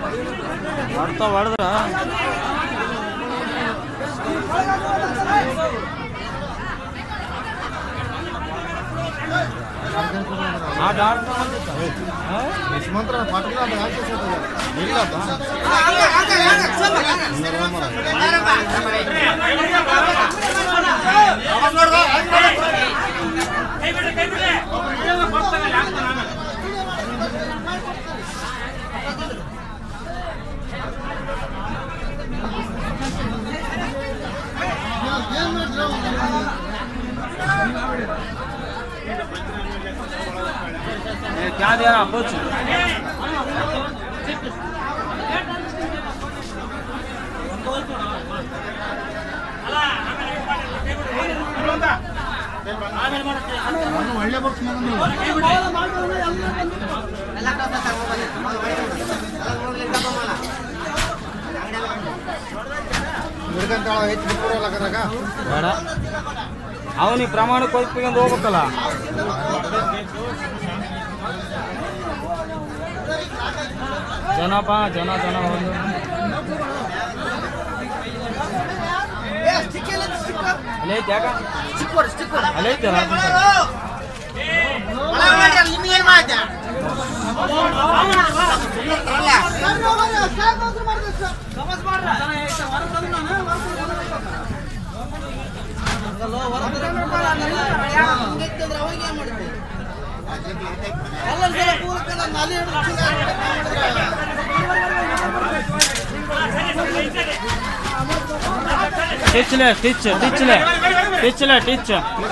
ಹೊಡ್ತಾ ಹೊಡೆದ್ರ ಆಟ ಆಡ್ತಾ ಯಶವಂತರ ಪಾಟೀಲ್ ಅಂತ ಯಾಕೆ ಸೇರ್ತದೆ? ಇಲ್ಲ ಅಂತ. क्या दे रहा कुछ ಅವನು ಒಳ್ಳೆ ಬಾಕ್ಸ್ ಮಗ ನೀವು. ಹಿಡ್ಕಂತಾಳ ಹೆಚ್ಚು ಬಿಟ್ಬಿಡಲ್ಲ ಕದ್ರಾಗ. ಬೇಡ ಅವನಿಗೆ ಪ್ರಮಾಣಕ್ಕೆ ಹೋಗ್ಕೊಂಡು ಹೋಗ್ಬೇಕಲ್ಲ ಜನಪ ಜನ ಜನ ಒಂದು ಅಲ್ಲೇ ಐತೆ ಯಾಕ ಅಲ್ಲೇ ಐತಲ್ಲ ಟಿಚ್ಲೆ ಟಿಚ್ ಟಿಚ್ಲೆ ಟಿಚ್ಲೆ ಟಿಚ್